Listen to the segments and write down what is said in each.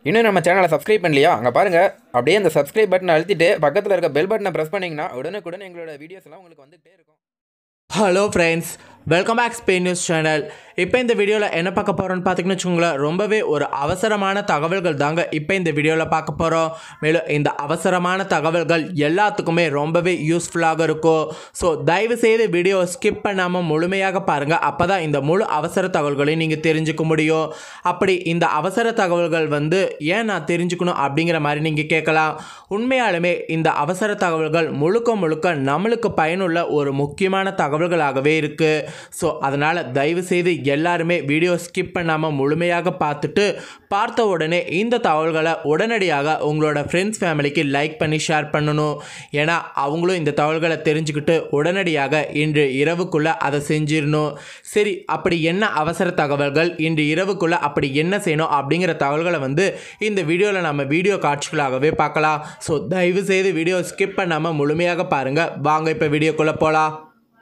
இன்னும் நம்ம சேனலை சப்ஸ்கிரைப் பண்ணலையா அங்கே பாருங்கள் அப்படியே அந்த சப்ஸ்கிரைப் பட்டனை அழுத்திட்டு பக்கத்தில் இருக்க பெல் பட்டனை ப்ரெஸ் பண்ணிங்கன்னா உடனுக்குடன் எங்களோட வீடியோஸ் எல்லாம் உங்களுக்கு வந்துகிட்டே இருக்கும் hello friends welcome back Spain news channel இப்போ இந்த வீடியோவில் என்ன பார்க்க போகிறோம்னு பார்த்தீங்கன்னு வச்சுக்கோங்களேன் ரொம்பவே ஒரு அவசரமான தகவல்கள் தாங்க இப்போ இந்த வீடியோவில் பார்க்க போகிறோம் மேலும் இந்த அவசரமான தகவல்கள் எல்லாத்துக்குமே ரொம்பவே யூஸ்ஃபுல்லாக இருக்கும் ஸோ தயவு செய்து வீடியோவை ஸ்கிப் பண்ணாமல் முழுமையாக பாருங்கள் அப்போ தான் இந்த முழு அவசர தகவல்களையும் நீங்கள் தெரிஞ்சுக்க முடியும் அப்படி இந்த அவசர தகவல்கள் வந்து ஏன் நான் தெரிஞ்சுக்கணும் அப்படிங்கிற மாதிரி நீங்கள் கேட்கலாம் உண்மையாலுமே இந்த அவசர தகவல்கள் முழுக்க முழுக்க நம்மளுக்கு பயனுள்ள ஒரு முக்கியமான தகவல்களாகவே இருக்குது ஸோ அதனால் தயவு செய்து எல்லாருமே வீடியோ ஸ்கிப் பண்ணாமல் முழுமையாக பார்த்துட்டு பார்த்த உடனே இந்த தகவல்களை உடனடியாக உங்களோட ஃப்ரெண்ட்ஸ் ஃபேமிலிக்கு லைக் பண்ணி ஷேர் பண்ணணும் ஏன்னா அவங்களும் இந்த தகவல்களை தெரிஞ்சுக்கிட்டு உடனடியாக இன்று இரவுக்குள்ளே அதை செஞ்சிடணும் சரி அப்படி என்ன அவசர தகவல்கள் இன்று இரவுக்குள்ளே அப்படி என்ன செய்யணும் அப்படிங்கிற தகவல்களை வந்து இந்த வீடியோவில் நம்ம வீடியோ காட்சிகளாகவே பார்க்கலாம் ஸோ தயவு செய்து வீடியோ ஸ்கிப் பண்ணாமல் முழுமையாக பாருங்கள் வாங்க இப்போ வீடியோக்குள்ளே போகலாம்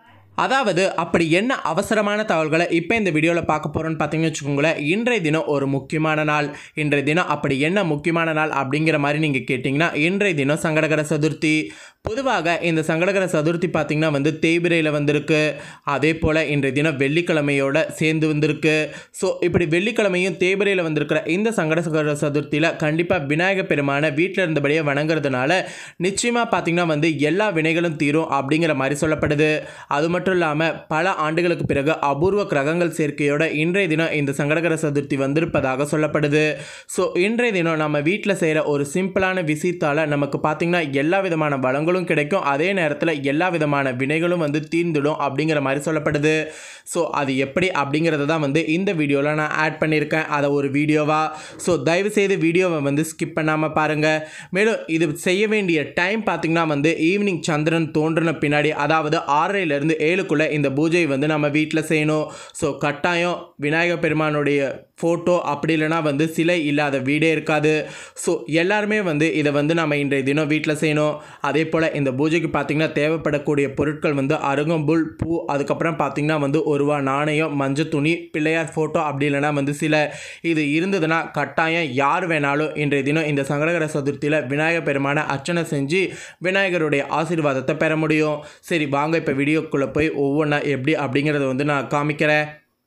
அதாவது அப்படி என்ன அவசரமான தகவல்களை இப்போ இந்த வீடியோவில் பார்க்க போகிறோன்னு பார்த்தீங்கன்னு வச்சுக்கோங்களேன் இன்றைய தினம் ஒரு முக்கியமான நாள் இன்றைய தினம் அப்படி என்ன முக்கியமான நாள் அப்படிங்கிற மாதிரி நீங்கள் கேட்டிங்கன்னா இன்றைய தினம் சங்கடகர சதுர்த்தி பொதுவாக இந்த சங்கடகர சதுர்த்தி பார்த்திங்கன்னா வந்து தேய்பிரையில் வந்திருக்கு அதே போல் இன்றைய தினம் வெள்ளிக்கிழமையோட சேர்ந்து வந்திருக்கு ஸோ இப்படி வெள்ளிக்கிழமையும் தேய்பிரையில் வந்திருக்கிற இந்த சங்கடகர சதுர்த்தியில் கண்டிப்பாக விநாயகர் பெருமான வீட்டில் இருந்தபடியே வணங்குறதுனால நிச்சயமாக பார்த்திங்கன்னா வந்து எல்லா வினைகளும் தீரும் அப்படிங்கிற மாதிரி சொல்லப்படுது அது மட்டும் இல்லாமல் பல ஆண்டுகளுக்கு பிறகு அபூர்வ கிரகங்கள் சேர்க்கையோட இன்றைய தினம் இந்த சங்கடகர சதுர்த்தி வந்திருப்பதாக சொல்லப்படுது ஸோ இன்றைய தினம் நம்ம வீட்டில் செய்கிற ஒரு சிம்பிளான விஷயத்தால் நமக்கு பார்த்திங்கன்னா எல்லா விதமான வளங்களும் கிடைக்கும் அதே நேரத்தில் எல்லா விதமான வினைகளும் வந்து தீர்ந்துடும் அப்படிங்கிற மாதிரி சொல்லப்படுது ஸோ அது எப்படி அப்படிங்கிறத தான் வந்து இந்த வீடியோவில் நான் ஆட் பண்ணியிருக்கேன் அதை ஒரு வீடியோவாக ஸோ தயவுசெய்து வீடியோவை வந்து ஸ்கிப் பண்ணாமல் பாருங்கள் மேலும் இது செய்ய வேண்டிய டைம் பார்த்திங்கன்னா வந்து ஈவினிங் சந்திரன் தோன்றின பின்னாடி அதாவது ஆறரைலேருந்து ஏழுக்குள்ளே இந்த பூஜை வந்து நம்ம வீட்டில் செய்யணும் ஸோ கட்டாயம் விநாயகர் பெருமானுடைய ஃபோட்டோ அப்படி இல்லைனா வந்து சிலை இல்லாத வீடே இருக்காது ஸோ எல்லாருமே வந்து இதை வந்து நம்ம இன்றைய தினம் வீட்டில் செய்யணும் அதே போல் இந்த பூஜைக்கு பார்த்திங்கன்னா தேவைப்படக்கூடிய பொருட்கள் வந்து அருகம்புல் பூ அதுக்கப்புறம் பார்த்திங்கன்னா வந்து ஒரு ரூபா நாணயம் மஞ்சள் துணி பிள்ளையார் ஃபோட்டோ அப்படி இல்லைனா வந்து சில இது இருந்ததுன்னா கட்டாயம் யார் வேணாலும் இன்றைய தினம் இந்த சங்கடகர சதுர்த்தியில் விநாயகர் பெருமான அர்ச்சனை செஞ்சு விநாயகருடைய ஆசீர்வாதத்தை பெற முடியும் சரி வாங்க இப்போ வீடியோக்குள்ளே போய் ஒவ்வொன்றா எப்படி அப்படிங்கிறத வந்து நான் காமிக்கிறேன்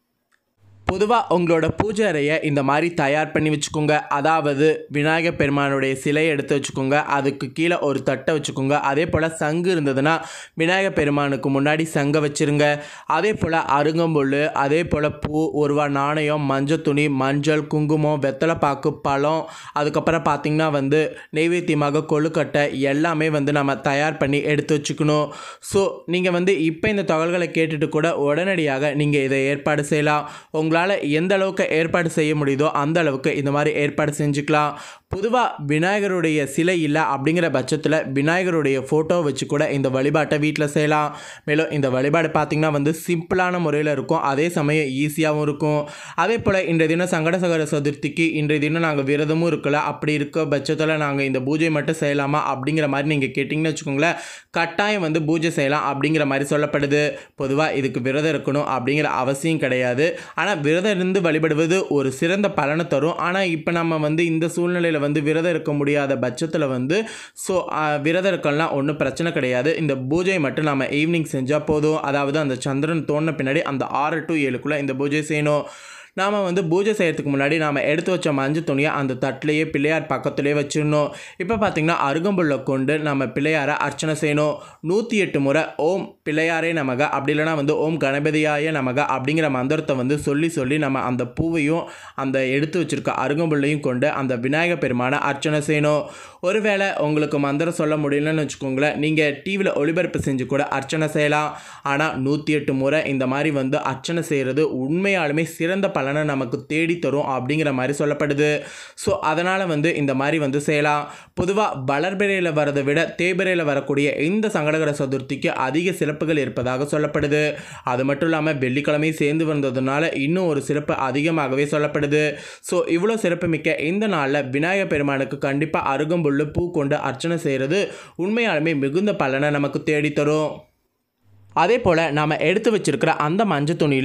பொதுவாக உங்களோட பூஜை அறையை இந்த மாதிரி தயார் பண்ணி வச்சுக்கோங்க அதாவது விநாயகர் பெருமானுடைய சிலையை எடுத்து வச்சுக்கோங்க அதுக்கு கீழே ஒரு தட்டை வச்சுக்கோங்க அதே போல் சங்கு இருந்ததுன்னா விநாயகர் பெருமானுக்கு முன்னாடி சங்கை வச்சுருங்க அதே போல் அருங்கம்புல் அதே போல் பூ ஒருவா நாணயம் மஞ்சள் துணி மஞ்சள் குங்குமம் வெத்தலைப்பாக்கு பழம் அதுக்கப்புறம் பார்த்திங்கன்னா வந்து நெய்வேத்தியமாக கொழுக்கட்டை எல்லாமே வந்து நம்ம தயார் பண்ணி எடுத்து வச்சுக்கணும் ஸோ நீங்கள் வந்து இப்போ இந்த தகவல்களை கேட்டுட்டு கூட உடனடியாக நீங்கள் இதை ஏற்பாடு செய்யலாம் உங்களால் எந்த அளவுக்கு ஏற்பாடு செய்ய முடியுதோ அந்த அளவுக்கு இந்த மாதிரி ஏற்பாடு செஞ்சுக்கலாம் பொதுவாக விநாயகருடைய சிலை இல்லை அப்படிங்கிற பட்சத்தில் விநாயகருடைய ஃபோட்டோ வச்சு கூட இந்த வழிபாட்டை வீட்டில் செய்யலாம் மேலும் இந்த வழிபாடு பார்த்திங்கன்னா வந்து சிம்பிளான முறையில் இருக்கும் அதே சமயம் ஈஸியாகவும் இருக்கும் அதே போல் இன்றைய தினம் சங்கட சகர சதுர்த்திக்கு இன்றைய தினம் நாங்கள் விரதமும் இருக்கல அப்படி இருக்க பட்சத்தில் நாங்கள் இந்த பூஜை மட்டும் செய்யலாமா அப்படிங்கிற மாதிரி நீங்கள் கேட்டிங்கன்னு வச்சுக்கோங்களேன் கட்டாயம் வந்து பூஜை செய்யலாம் அப்படிங்கிற மாதிரி சொல்லப்படுது பொதுவாக இதுக்கு விரதம் இருக்கணும் அப்படிங்கிற அவசியம் கிடையாது ஆனால் விரதம் இருந்து வழிபடுவது ஒரு சிறந்த பலனை தரும் ஆனால் இப்போ நம்ம வந்து இந்த சூழ்நிலையில் வந்து விரதம் இருக்க முடியாத பட்சத்தில் வந்து ஸோ விரதம் இருக்கலாம் ஒன்றும் பிரச்சனை கிடையாது இந்த பூஜை மட்டும் நம்ம ஈவினிங் செஞ்சால் போதும் அதாவது அந்த சந்திரன் தோணின பின்னாடி அந்த ஆறு டு ஏழுக்குள்ளே இந்த பூஜை செய்யணும் நாம் வந்து பூஜை செய்கிறதுக்கு முன்னாடி நாம் எடுத்து வச்ச மஞ்சள் துணியை அந்த தட்டிலேயே பிள்ளையார் பக்கத்துலேயே வச்சிடணும் இப்போ பார்த்திங்கன்னா அருகம்புல்லை கொண்டு நம்ம பிள்ளையாரை அர்ச்சனை செய்யணும் நூற்றி எட்டு முறை ஓம் பிள்ளையாரே நமக அப்படி இல்லைனா வந்து ஓம் கணபதியாய நமக அப்படிங்கிற மந்திரத்தை வந்து சொல்லி சொல்லி நம்ம அந்த பூவையும் அந்த எடுத்து வச்சுருக்க அருகம்புல்லையும் கொண்டு அந்த விநாயகர் பெருமானை அர்ச்சனை செய்யணும் ஒருவேளை உங்களுக்கு மந்திரம் சொல்ல முடியலன்னு வச்சுக்கோங்களேன் நீங்கள் டிவியில் ஒளிபரப்பு செஞ்சு கூட அர்ச்சனை செய்யலாம் ஆனால் நூற்றி எட்டு முறை இந்த மாதிரி வந்து அர்ச்சனை செய்கிறது உண்மையாலுமே சிறந்த பலனை நமக்கு தேடி தரும் அப்படிங்கிற மாதிரி சொல்லப்படுது ஸோ அதனால் வந்து இந்த மாதிரி வந்து செய்யலாம் பொதுவாக வளர்பிறையில் வரதை விட தேய்பிறையில் வரக்கூடிய இந்த சங்கடகர சதுர்த்திக்கு அதிக சிறப்புகள் இருப்பதாக சொல்லப்படுது அது மட்டும் இல்லாமல் வெள்ளிக்கிழமை சேர்ந்து வந்ததுனால இன்னும் ஒரு சிறப்பு அதிகமாகவே சொல்லப்படுது ஸோ இவ்வளோ சிறப்பு மிக்க இந்த நாளில் விநாயகர் பெருமானுக்கு கண்டிப்பாக அருகம்புல்லு பூ கொண்டு அர்ச்சனை செய்கிறது உண்மையாலுமே மிகுந்த பலனை நமக்கு தேடித்தரும் அதே போல் நாம் எடுத்து வச்சிருக்கிற அந்த மஞ்சள் துணியில்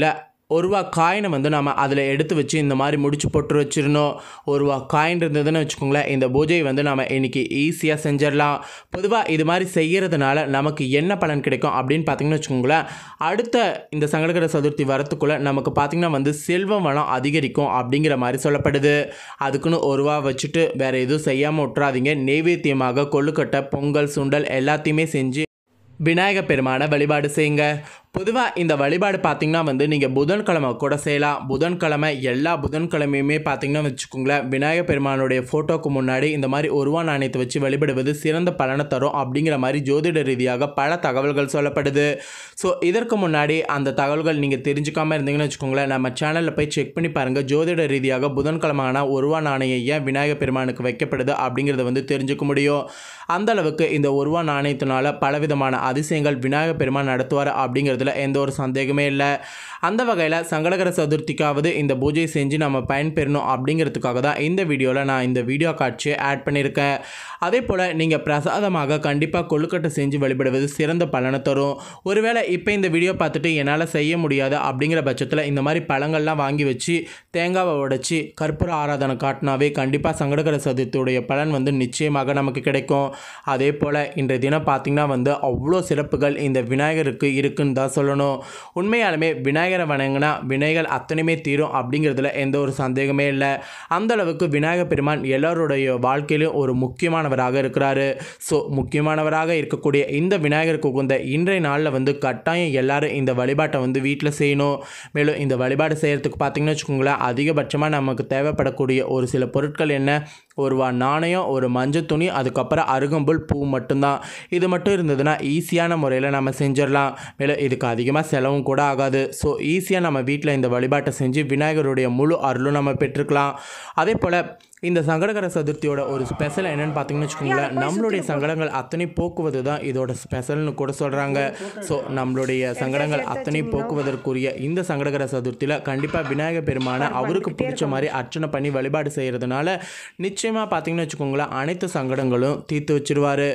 ஒரு ரூபா காயினை வந்து நம்ம அதில் எடுத்து வச்சு இந்த மாதிரி முடிச்சு போட்டு வச்சிடணும் ஒரு ரூபா காயின் இருந்ததுன்னு வச்சுக்கோங்களேன் இந்த பூஜையை வந்து நம்ம இன்றைக்கி ஈஸியாக செஞ்சிடலாம் பொதுவாக இது மாதிரி செய்கிறதுனால நமக்கு என்ன பலன் கிடைக்கும் அப்படின்னு பார்த்தீங்கன்னு வச்சுக்கோங்களேன் அடுத்த இந்த சங்கடகர சதுர்த்தி வரத்துக்குள்ளே நமக்கு பார்த்திங்கன்னா வந்து செல்வம் வளம் அதிகரிக்கும் அப்படிங்கிற மாதிரி சொல்லப்படுது அதுக்குன்னு ஒரு ரூபா வச்சுட்டு வேறு எதுவும் செய்யாமல் விட்றாதீங்க நெய்வேத்தியமாக கொழுக்கட்டை பொங்கல் சுண்டல் எல்லாத்தையுமே செஞ்சு விநாயக பெருமானை வழிபாடு செய்யுங்க பொதுவாக இந்த வழிபாடு பார்த்திங்கன்னா வந்து நீங்கள் புதன்கிழமை கூட செய்யலாம் புதன்கிழமை எல்லா புதன்கிழமையுமே பார்த்திங்கன்னா வச்சுக்கோங்களேன் விநாயக பெருமானுடைய ஃபோட்டோக்கு முன்னாடி இந்த மாதிரி ஒருவா நாணயத்தை வச்சு வழிபடுவது சிறந்த பலனை தரும் அப்படிங்கிற மாதிரி ஜோதிட ரீதியாக பல தகவல்கள் சொல்லப்படுது ஸோ இதற்கு முன்னாடி அந்த தகவல்கள் நீங்கள் தெரிஞ்சுக்காமல் இருந்தீங்கன்னு வச்சுக்கோங்களேன் நம்ம சேனலில் போய் செக் பண்ணி பாருங்கள் ஜோதிட ரீதியாக புதன்கிழமை ஆனால் ஒருவா நாணயம் ஏன் விநாயக பெருமானுக்கு வைக்கப்படுது அப்படிங்கிறத வந்து தெரிஞ்சுக்க முடியும் அந்த அளவுக்கு இந்த ஒருவா நாணயத்தினால பலவிதமான அதிசயங்கள் விநாயக பெருமான் நடத்துவார் அப்படிங்கிறதுல எந்த ஒரு சந்தேகமே இல்லை அந்த வகையில் சங்கடகர சதுர்த்திக்காவது இந்த பூஜை செஞ்சு நம்ம பயன்பெறணும் அப்படிங்கிறதுக்காக தான் இந்த வீடியோவில் நான் இந்த வீடியோ காட்சியை ஆட் பண்ணியிருக்கேன் அதே போல் நீங்கள் பிரசாதமாக கண்டிப்பாக கொழுக்கட்டை செஞ்சு வழிபடுவது சிறந்த பலனை தரும் ஒருவேளை இப்போ இந்த வீடியோ பார்த்துட்டு என்னால் செய்ய முடியாது அப்படிங்கிற பட்சத்தில் இந்த மாதிரி பழங்கள்லாம் வாங்கி வச்சு தேங்காவை உடைச்சி கற்பூர ஆராதனை காட்டினாவே கண்டிப்பாக சங்கடகர சதுர்த்தியுடைய பலன் வந்து நிச்சயமாக நமக்கு கிடைக்கும் அதே போல் இன்றைய தினம் பார்த்திங்கன்னா வந்து அவ்வளோ சிறப்புகள் இந்த விநாயகருக்கு இருக்குன்னு தான் சொல்லணும் உண்மையாலுமே விநாயகரை வணங்கினா வினைகள் அத்தனையுமே தீரும் அப்படிங்கிறதுல எந்த ஒரு சந்தேகமே இல்லை அந்த அளவுக்கு விநாயகர் பெருமான் எல்லாருடைய வாழ்க்கையிலும் ஒரு முக்கியமானவராக இருக்கிறாரு ஸோ முக்கியமானவராக இருக்கக்கூடிய இந்த விநாயகருக்கு உகந்த இன்றைய நாளில் வந்து கட்டாயம் எல்லாரும் இந்த வழிபாட்டை வந்து வீட்டில் செய்யணும் மேலும் இந்த வழிபாடு செய்கிறதுக்கு பார்த்தீங்கன்னு வச்சுக்கோங்களேன் அதிகபட்சமாக நமக்கு தேவைப்படக்கூடிய ஒரு சில பொருட்கள் என்ன ஒரு வா நாணயம் ஒரு மஞ்சள் துணி அதுக்கப்புறம் அருகம்புல் பூ மட்டும்தான் இது மட்டும் இருந்ததுன்னா ஈஸியான முறையில் நம்ம செஞ்சிடலாம் மேலும் இதுக்கு அதிகமாக செலவும் கூட ஆகாது ஸோ ஈஸியாக நம்ம வீட்டில் இந்த வழிபாட்டை செஞ்சு விநாயகருடைய முழு அருளும் நம்ம பெற்றுக்கலாம் அதே போல் இந்த சங்கடகர சதுர்த்தியோட ஒரு ஸ்பெஷல் என்னன்னு பார்த்தீங்கன்னு வச்சுக்கோங்களேன் நம்மளுடைய சங்கடங்கள் அத்தனை போக்குவது தான் இதோட ஸ்பெஷல்னு கூட சொல்கிறாங்க ஸோ நம்மளுடைய சங்கடங்கள் அத்தனை போக்குவதற்குரிய இந்த சங்கடகர சதுர்த்தியில் கண்டிப்பாக விநாயகர் பெருமானை அவருக்கு பிடிச்ச மாதிரி அர்ச்சனை பண்ணி வழிபாடு செய்கிறதுனால நிச்சயமாக பார்த்தீங்கன்னு வச்சுக்கோங்களேன் அனைத்து சங்கடங்களும் தீர்த்து வச்சிருவாரு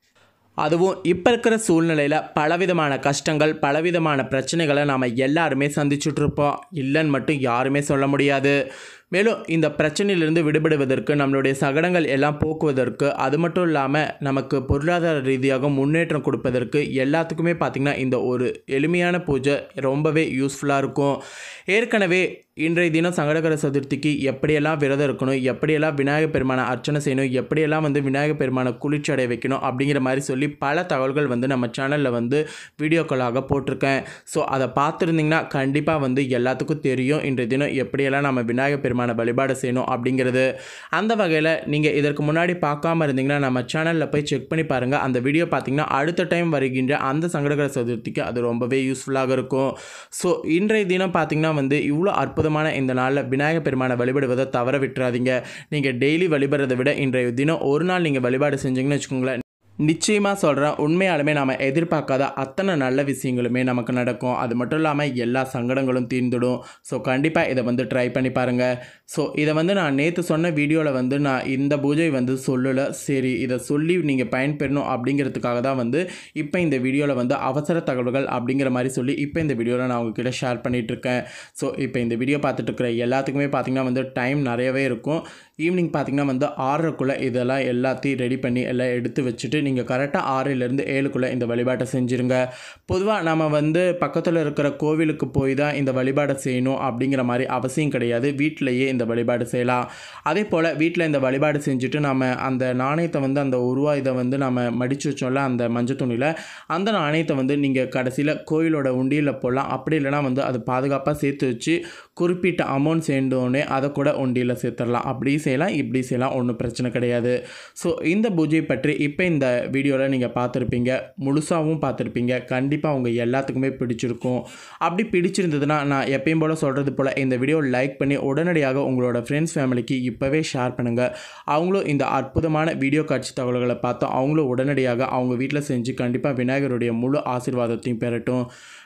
அதுவும் இப்போ இருக்கிற சூழ்நிலையில் பலவிதமான கஷ்டங்கள் பலவிதமான பிரச்சனைகளை நாம் எல்லாருமே சந்திச்சுட்ருப்போம் இல்லைன்னு மட்டும் யாருமே சொல்ல முடியாது மேலும் இந்த பிரச்சனையிலிருந்து விடுபடுவதற்கு நம்மளுடைய சகடங்கள் எல்லாம் போக்குவதற்கு அது மட்டும் இல்லாமல் நமக்கு பொருளாதார ரீதியாக முன்னேற்றம் கொடுப்பதற்கு எல்லாத்துக்குமே பார்த்திங்கன்னா இந்த ஒரு எளிமையான பூஜை ரொம்பவே யூஸ்ஃபுல்லாக இருக்கும் ஏற்கனவே இன்றைய தினம் சங்கடகர சதுர்த்திக்கு எப்படியெல்லாம் விரதம் இருக்கணும் எப்படியெல்லாம் விநாயகர் பெருமானை அர்ச்சனை செய்யணும் எப்படியெல்லாம் வந்து விநாயகர் பெருமானை குளிர்ச்சி அடைய வைக்கணும் அப்படிங்கிற மாதிரி சொல்லி பல தகவல்கள் வந்து நம்ம சேனலில் வந்து வீடியோக்களாக போட்டிருக்கேன் ஸோ அதை பார்த்துருந்தீங்கன்னா கண்டிப்பாக வந்து எல்லாத்துக்கும் தெரியும் இன்றைய தினம் எப்படியெல்லாம் நம்ம விநாயகர் பெருமானை வழிபாடு செய்யணும் அப்படிங்கிறது அந்த வகையில் நீங்கள் இதற்கு முன்னாடி பார்க்காம இருந்தீங்கன்னா நம்ம சேனலில் போய் செக் பண்ணி பாருங்கள் அந்த வீடியோ பார்த்தீங்கன்னா அடுத்த டைம் வருகின்ற அந்த சங்கடகர சதுர்த்திக்கு அது ரொம்பவே யூஸ்ஃபுல்லாக இருக்கும் ஸோ இன்றைய தினம் பார்த்தீங்கன்னா வந்து இவ்வளோ அற்புதமான இந்த நாளில் விநாயகர் பெருமானை வழிபடுவதை தவற விட்டுறாதீங்க நீங்கள் டெய்லி வழிபடுறதை விட இன்றைய தினம் ஒரு நாள் நீங்கள் வழிபாடு செஞ்சீங்கன்னு வச்சுக்கோங்களேன் நிச்சயமாக சொல்கிறேன் உண்மையாலுமே நம்ம எதிர்பார்க்காத அத்தனை நல்ல விஷயங்களுமே நமக்கு நடக்கும் அது மட்டும் இல்லாமல் எல்லா சங்கடங்களும் தீர்ந்துடும் ஸோ கண்டிப்பாக இதை வந்து ட்ரை பண்ணி பாருங்கள் ஸோ இதை வந்து நான் நேற்று சொன்ன வீடியோவில் வந்து நான் இந்த பூஜை வந்து சொல்லலை சரி இதை சொல்லி நீங்கள் பயன்பெறணும் அப்படிங்கிறதுக்காக தான் வந்து இப்போ இந்த வீடியோவில் வந்து அவசர தகவல்கள் அப்படிங்கிற மாதிரி சொல்லி இப்போ இந்த வீடியோவில் நான் உங்ககிட்ட ஷேர் பண்ணிகிட்ருக்கேன் ஸோ இப்போ இந்த வீடியோ பார்த்துட்டு இருக்கிற எல்லாத்துக்குமே பார்த்திங்கன்னா வந்து டைம் நிறையவே இருக்கும் ஈவினிங் பார்த்திங்கன்னா வந்து ஆறரைக்குள்ளே இதெல்லாம் எல்லாத்தையும் ரெடி பண்ணி எல்லாம் எடுத்து வச்சுட்டு நீங்கள் கரெக்டாக ஆறிலேருந்து ஏழுக்குள்ளே இந்த வழிபாட்டை செஞ்சுருங்க பொதுவாக நம்ம வந்து பக்கத்தில் இருக்கிற கோவிலுக்கு போய் தான் இந்த வழிபாடை செய்யணும் அப்படிங்கிற மாதிரி அவசியம் கிடையாது வீட்டிலையே இந்த வழிபாடு செய்யலாம் அதே போல் வீட்டில் இந்த வழிபாடு செஞ்சுட்டு நம்ம அந்த நாணயத்தை வந்து அந்த உருவா இதை வந்து நம்ம மடித்து வச்சோம்ல அந்த மஞ்சள் துணியில் அந்த நாணயத்தை வந்து நீங்கள் கடைசியில் கோயிலோட உண்டியில் போடலாம் அப்படி இல்லைனா வந்து அது பாதுகாப்பாக சேர்த்து வச்சு குறிப்பிட்ட அமௌண்ட் சேர்ந்தோடனே அதை கூட உண்டியில் சேர்த்துடலாம் அப்படி செய்யலாம் இப்படி செய்யலாம் ஒன்றும் பிரச்சனை கிடையாது ஸோ இந்த பூஜை பற்றி இப்போ இந்த வீடியோவில் நீங்கள் பார்த்துருப்பீங்க முழுசாகவும் பார்த்துருப்பீங்க கண்டிப்பாக உங்கள் எல்லாத்துக்குமே பிடிச்சிருக்கும் அப்படி பிடிச்சிருந்ததுன்னா நான் எப்பயும் போல் சொல்கிறது போல் இந்த வீடியோ லைக் பண்ணி உடனடியாக உங்களோட ஃப்ரெண்ட்ஸ் ஃபேமிலிக்கு இப்போவே ஷேர் பண்ணுங்கள் அவங்களும் இந்த அற்புதமான வீடியோ காட்சி தகவல்களை பார்த்து அவங்களும் உடனடியாக அவங்க வீட்டில் செஞ்சு கண்டிப்பாக விநாயகருடைய முழு ஆசீர்வாதத்தையும் பெறட்டும்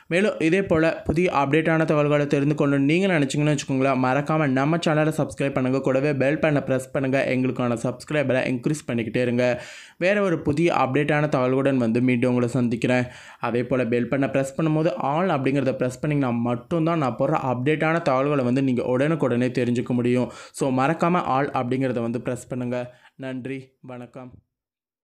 மேலும் இதே போல் புதிய அப்டேட்டான தகவல்களை தெரிந்து கொண்டு நீங்கள் நினச்சிங்கன்னு வச்சுக்கோங்களேன் மறக்காமல் நம்ம சேனலை சப்ஸ்கிரைப் பண்ணுங்கள் கூடவே பெல் பண்ண ப்ரெஸ் பண்ணுங்கள் எங்களுக்கான சப்ஸ்கிரைபரை இன்க்ரீஸ் பண்ணிக்கிட்டே இருங்க வேறு ஒரு புதிய அப்டேட்டான தகவல்களுடன் வந்து மீண்டும் உங்களை சந்திக்கிறேன் அதே போல் பெல் பண்ண ப்ரெஸ் பண்ணும்போது ஆல் அப்படிங்கிறத ப்ரெஸ் பண்ணிங்கன்னா மட்டும்தான் நான் போடுற அப்டேட்டான தகவல்களை வந்து நீங்கள் உடனுக்குடனே தெரிஞ்சுக்க முடியும் ஸோ மறக்காமல் ஆல் அப்படிங்கிறத வந்து ப்ரெஸ் பண்ணுங்கள் நன்றி வணக்கம்